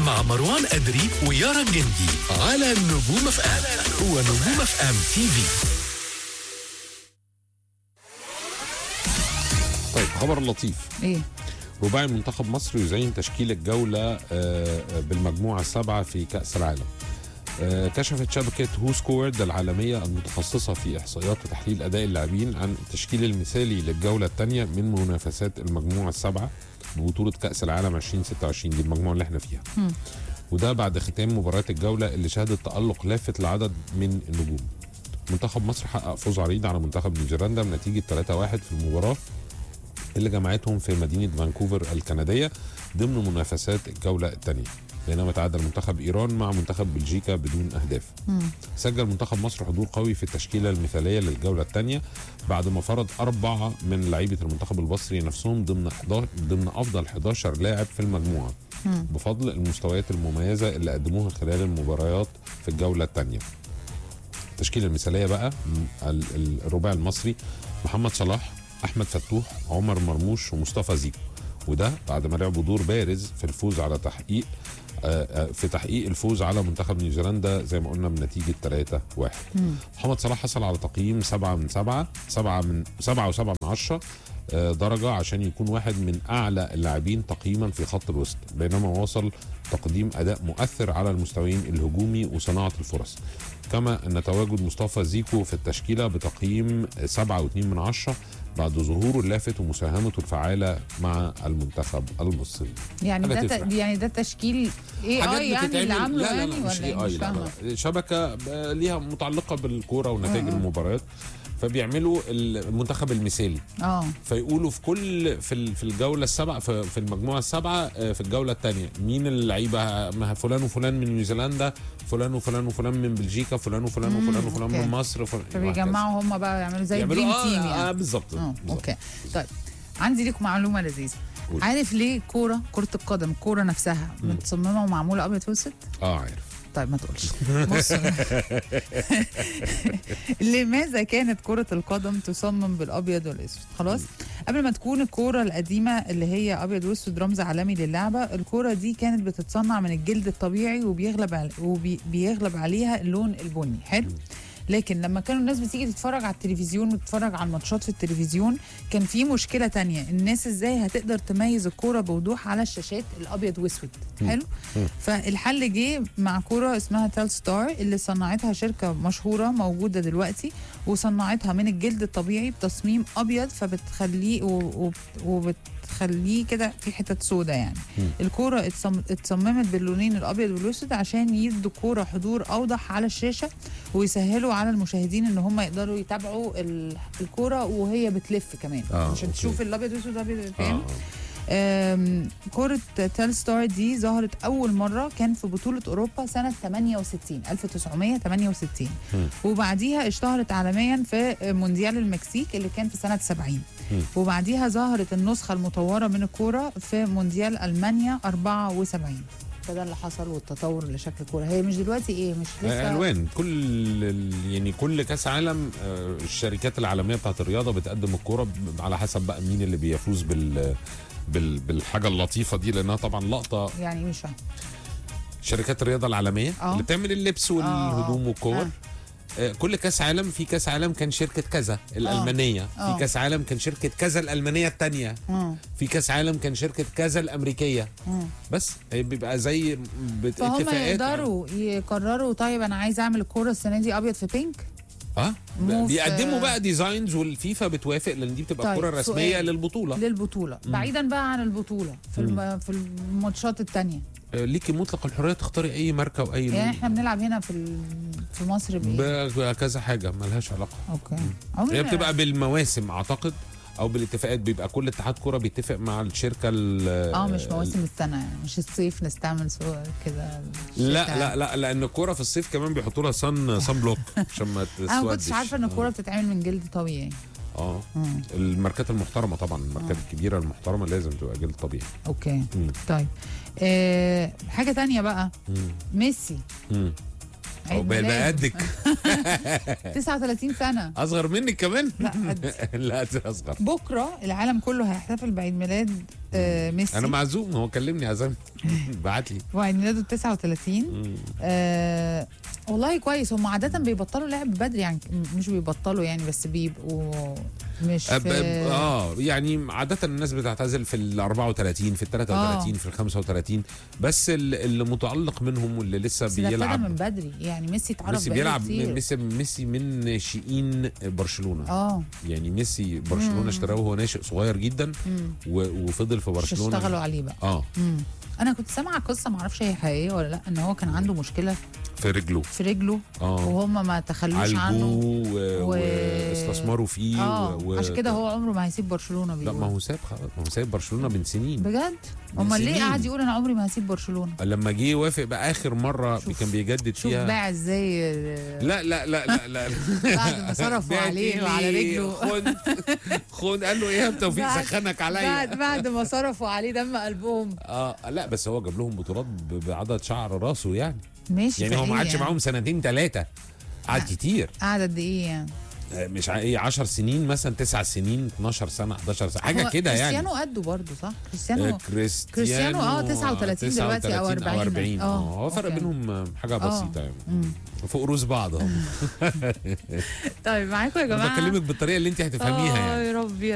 مع مروان أدري ويارا الجندي على نجوم اف ام ونجوم اف ام تي في طيب خبر لطيف ايه رباعي منتخب مصر يزين تشكيل الجولة آه، آه، بالمجموعة السابعة في كأس العالم آه، كشفت شبكة هو سكورد العالمية المتخصصة في إحصائيات وتحليل أداء اللاعبين عن التشكيل المثالي للجولة الثانية من منافسات المجموعة السابعة ببطولة كأس العالم 2026 دي المجموعة اللي احنا فيها وده بعد ختام مباراة الجولة اللي شهدت تألق لافت لعدد من النجوم منتخب مصر حقق فوز عريض على منتخب نيوزيلندا بنتيجة 3-1 في المباراة اللي جمعتهم في مدينة فانكوفر الكندية ضمن منافسات الجولة الثانية بينما تعادل منتخب إيران مع منتخب بلجيكا بدون أهداف سجل منتخب مصر حضور قوي في التشكيلة المثالية للجولة الثانية بعد ما فرض أربعة من لعيبة المنتخب المصري نفسهم ضمن 11 ضمن أفضل 11 لاعب في المجموعة بفضل المستويات المميزة اللي قدموها خلال المباريات في الجولة الثانية التشكيله المثاليه بقى م- ال- ال- الرباعي المصري محمد صلاح احمد فتوح عمر مرموش ومصطفى زيكو وده بعد ما لعبوا دور بارز في الفوز على تحقيق آه، آه، في تحقيق الفوز على منتخب نيوزيلندا زي ما قلنا بنتيجه 3 1 محمد صلاح حصل على تقييم 7 من 7 7 من 7 و7 من 10 آه، درجه عشان يكون واحد من اعلى اللاعبين تقييما في خط الوسط بينما وصل تقديم اداء مؤثر على المستويين الهجومي وصناعه الفرص كما ان تواجد مصطفى زيكو في التشكيله بتقييم 7.2 من 10 بعد ظهوره اللافت ومساهمته الفعاله مع المنتخب المصري يعني حاجة ده تفرح. ت... يعني ده تشكيل اي حاجات اي يعني اللي بتتعمل- عامله لا لا يعني لا مش ولا اي إيه؟ اي مش لا فاهمه لا شبكه ب- ليها متعلقه بالكوره ونتائج المباريات فبيعملوا المنتخب المثالي اه فيقولوا في كل في ال- في الجوله السبعه في, في المجموعه السبعه آه، في الجوله الثانيه مين اللعيبه ما فلان وفلان من نيوزيلندا فلان وفلان وفلان من بلجيكا فلان وفلان مم، وفلان وفلان أوكي. من مصر فلان فبيجمعوا هم بقى يعملوا زي يعملوا دريم اه, تيم آه يعني بالظبط اه بالظبط. اوكي طيب عندي ليك معلومه لذيذه قول. عارف ليه كوره كره القدم الكوره نفسها متصممه ومعموله ابيض واسود اه عارف طيب ما تقولش بص لماذا كانت كرة القدم تصمم بالأبيض والأسود خلاص قبل ما تكون الكورة القديمة اللي هي أبيض وأسود رمز عالمي للعبة الكورة دي كانت بتتصنع من الجلد الطبيعي وبيغلب عل... وبيغلب عليها اللون البني حلو لكن لما كانوا الناس بتيجي تتفرج على التلفزيون وتتفرج على الماتشات في التلفزيون كان في مشكله تانية الناس ازاي هتقدر تميز الكوره بوضوح على الشاشات الابيض واسود حلو فالحل جه مع كوره اسمها تيل ستار اللي صنعتها شركه مشهوره موجوده دلوقتي وصنعتها من الجلد الطبيعي بتصميم ابيض فبتخليه و- و- وبتخليه كده في حتت سودا يعني الكوره اتصم- اتصممت باللونين الابيض والاسود عشان يدوا الكوره حضور اوضح على الشاشه ويسهلوا على المشاهدين ان هم يقدروا يتابعوا ال- الكوره وهي بتلف كمان آه، عشان أوكي. تشوف الابيض والاسود ابيض آه. فاهم آم، كرة تيل ستار دي ظهرت أول مرة كان في بطولة أوروبا سنة 68 1968 مم. وبعديها اشتهرت عالميا في مونديال المكسيك اللي كان في سنة 70 مم. وبعديها ظهرت النسخة المطورة من الكورة في مونديال ألمانيا 74 فده اللي حصل والتطور لشكل الكورة هي مش دلوقتي ايه مش لسه الوان كل ال- يعني كل كاس عالم آه، الشركات العالميه بتاعت الرياضه بتقدم الكوره ب- على حسب بقى مين اللي بيفوز بال بال بالحاجه اللطيفه دي لانها طبعا لقطه يعني مش فاهم شركات الرياضه العالميه آه. اللي بتعمل اللبس والهدوم والكور آه. آه، كل كاس عالم في كاس عالم كان شركه كذا الالمانيه آه. في كاس عالم كان شركه كذا الالمانيه الثانيه مم. في كاس عالم كان شركه كذا الامريكيه مم. بس هي بيبقى زي بت- فهم اتفاقات يقدروا يقرروا طيب انا عايز اعمل الكوره السنه دي ابيض في بينك اه مو في- بيقدموا بقى ديزاينز والفيفا بتوافق لان دي بتبقى طيب، الكره الرسميه سؤال. للبطوله للبطوله بعيدا بقى عن البطوله في الم... في الماتشات التانية آه، ليكي مطلق الحريه تختاري اي ماركه واي يعني لون احنا بنلعب هنا في ال... في مصر بايه بكذا حاجه ملهاش علاقه اوكي عمري هي ما- بتبقى بالمواسم اعتقد او بالاتفاقات بيبقى كل اتحاد كوره بيتفق مع الشركه ال- اه مش مواسم السنه يعني مش الصيف نستعمل سو... كده لا شتاء. لا لا لان الكوره في الصيف كمان بيحطوا لها صن صن بلوك عشان ما تسودش انا ما كنتش عارفه ان الكوره بتتعمل من جلد طبيعي اه مم. الماركات المحترمه طبعا الماركات الكبيره المحترمه لازم تبقى جلد طبيعي اوكي مم. طيب آه حاجه تانية بقى مم. ميسي مم. عيد عقبال ما ميلاد. قدك 39 سنه اصغر منك كمان لا قد لا أنت اصغر بكره العالم كله هيحتفل بعيد ميلاد آه ميسي انا معزوم هو كلمني عزمني بعت لي وعيد ميلاده 39 آه والله كويس هم عاده بيبطلوا لعب بدري يعني م- مش بيبطلوا يعني بس بيبقوا مش أب- أب- في اه يعني عادة الناس بتعتزل في ال 34 في ال 33 آه. في ال 35 بس ال- اللي متألق منهم واللي لسه بس ده ابتدى من بيلعب بدري يعني ميسي اتعرف ميسي بقاله بيلعب كتير. ميسي ميسي من ناشئين برشلونة اه يعني ميسي برشلونة مم. اشتراه وهو ناشئ صغير جدا مم. و- وفضل في مش برشلونة اشتغلوا عليه بقى اه مم. انا كنت سامعه قصه معرفش هي حقيقيه ولا لا ان هو كان عنده مشكله في رجله في رجله اه وهم ما تخلوش عنه عالجوه و... و- واستثمروا فيه اه و... عشان كده هو عمره ما هيسيب برشلونه لا بيقول ما هو ساب خلاص ما هو سايب برشلونة من سنين بجد من امال ليه سنين. قاعد يقول انا عمري ما هسيب برشلونه لما جه يوافق بقى اخر مره شوف- كان بيجدد شوف فيها باع ازاي آه، لا لا لا لا لا بعد ما صرفوا عليه وعلى رجله خد خد قال له ايه يا توفيق بعد- سخنك عليا بعد بعد ما صرفوا عليه دم قلبهم اه لا بس هو جاب لهم بطولات ب- بعدد شعر راسه يعني ماشي يعني هو ما فإيه قعدش معاهم سنتين ثلاثه قعد آه. كتير قعد قد ايه يعني آه، مش ع- ايه 10 سنين مثلا 9 سنين 12 سنه 11 سنه حاجه هو كده يعني كريستيانو قده برضه صح آه، كريستيانو كريستيانو كريستيانو اه 39 دلوقتي او 39 40 اه هو فرق أوكي. بينهم آه، حاجه آه. بسيطه يعني مم. فوق روس بعض هم طيب معاكم يا انا جماعه بكلمك بالطريقه اللي انت هتفهميها يعني آه، يا ربي